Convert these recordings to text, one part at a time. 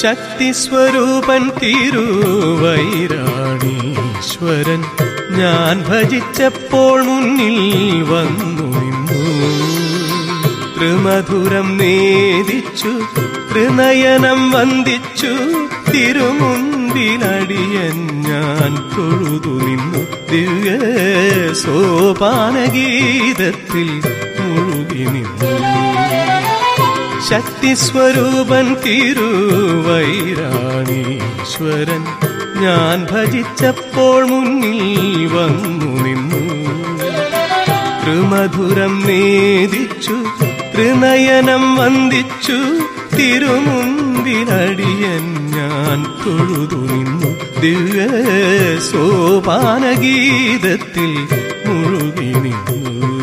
ശക്തിസ്വരൂപൻ തിരുവൈരാണീശ്വരൻ ഞാൻ ഭജിച്ചപ്പോൾ മുന്നിൽ വന്നു നിന്നു ത്രിമധുരം നേദിച്ചു ത്രിനയനം വന്ദിച്ചു തിരുമുൻപിലടിയൻ ഞാൻ തൊഴുതു നിന്നു ദിവ്യ സോപാനഗീതത്തിൽ മുഴുകി നിന്നു ശക്തിസ്വരൂപൻ തിരുവൈരാണീശ്വരൻ ഞാൻ ഭജിച്ചപ്പോൾ മുന്നിൽ വന്നു നിന്നു ത്രിമധുരം നേദിച്ചു ത്രിനയനം വന്ദിച്ചു തിരുമുൻപിലടിയൻ ഞാൻ തൊഴുതു നിന്നു ദിവ്യ സോപാനഗീതത്തിൽ മുഴുകി നിന്നു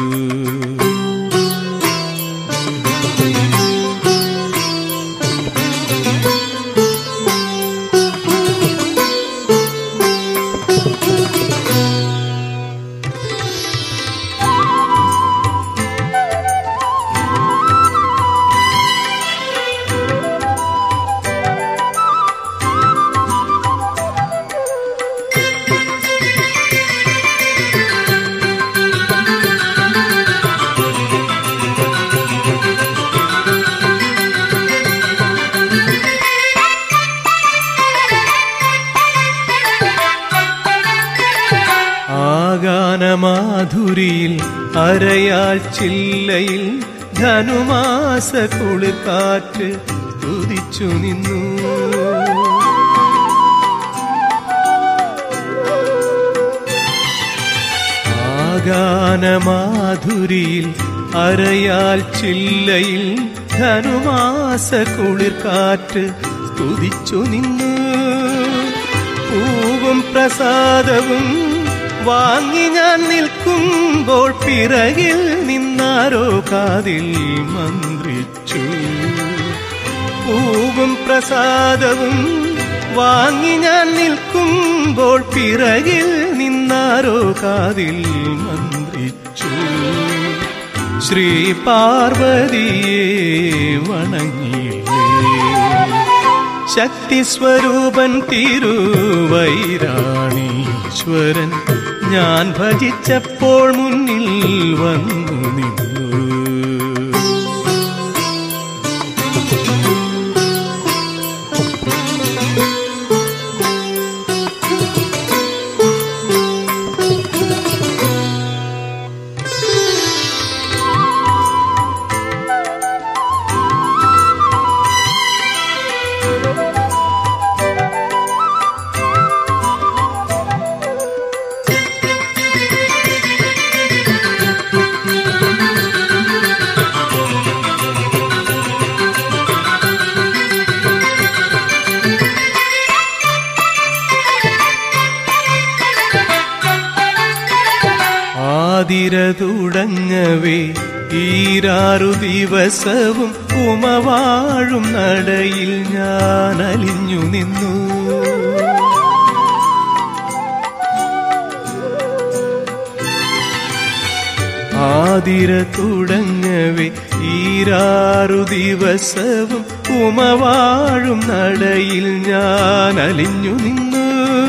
ആഗാനമാധുരിയിൽ അരയാൽ ചില്ലയിൽ ധനുമാസ കുളിർക്കാറ്റ് തുതിച്ചു നിന്നു ആഗാനമാധുരിയിൽ അരയാൽ ചില്ലയിൽ ധനുമാസ കുളിർക്കാറ്റ് തുതിച്ചു നിന്നു പൂവും പ്രസാദവും വാങ്ങി ഞാൻ നിൽക്കുമ്പോൾ പിറകിൽ നിന്നാരോ കാതിൽ മന്ത്രിച്ചു പൂവും പ്രസാദവും വാങ്ങി ഞാൻ നിൽക്കുമ്പോൾ പിറകിൽ നിന്നാരോ കാതിൽ മന്ത്രിച്ചു ശ്രീ പാർവതിയെ വണങ്ങിയില്ലേ ശക്തിസ്വരൂപൻ തിരുവൈരാണീശ്വരൻ ഞാൻ ഭജിച്ചപ്പോൾ മുന്നിൽ വന്നു നിന്നു ആതിര തുടങ്ങവേ ഈരാറു ദിവസവും ഉമവാഴും നടയിൽ ഞാൻ അലിഞ്ഞു നിന്നു ആതിര തുടങ്ങവേ ഈരാറു ദിവസവും ഉമവാഴും നടയിൽ ഞാൻ അലിഞ്ഞു നിന്നു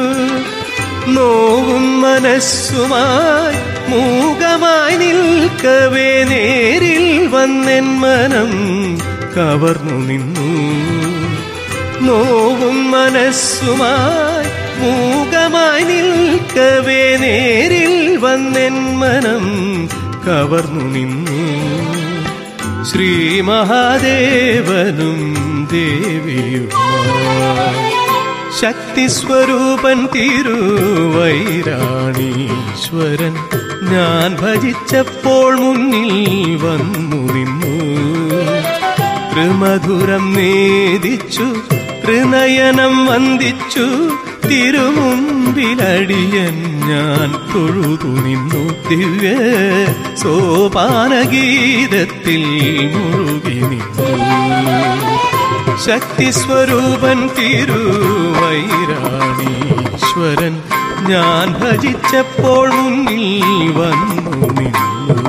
നോവും മനസ്സുമായി മൂകമായി നിൽക്കവേ നേരിൽ വന്നെൻ മനം കവർന്നു നിന്നു നോവും മനസ്സുമായി മൂകമായി നിൽക്കവേ നേരിൽ വന്നെൻ മനം കവർന്നു നിന്നു ശ്രീ മഹാദേവനും ദേവിയുമായി ശക്തിസ്വരൂപൻ തിരുവൈരാണീശ്വരൻ ഞാൻ ഭജിച്ചപ്പോൾ മുന്നിൽ വന്നു നിന്നു ത്രിമധുരം നേദിച്ചു ത്രിനയനം വന്ദിച്ചു തിരുമുമ്പിലടിയൻ ഞാൻ തൊഴുതു നിന്നു ദിവ്യ സോപാനഗീതത്തിൽ മുഴുകി നിന്നു ശക്തിസ്വരൂപൻ തിരുവൈരാണീശ്വരൻ ഞാൻ ഭജിച്ചപ്പോൾ മുന്നിൽ വന്നു നിന്നു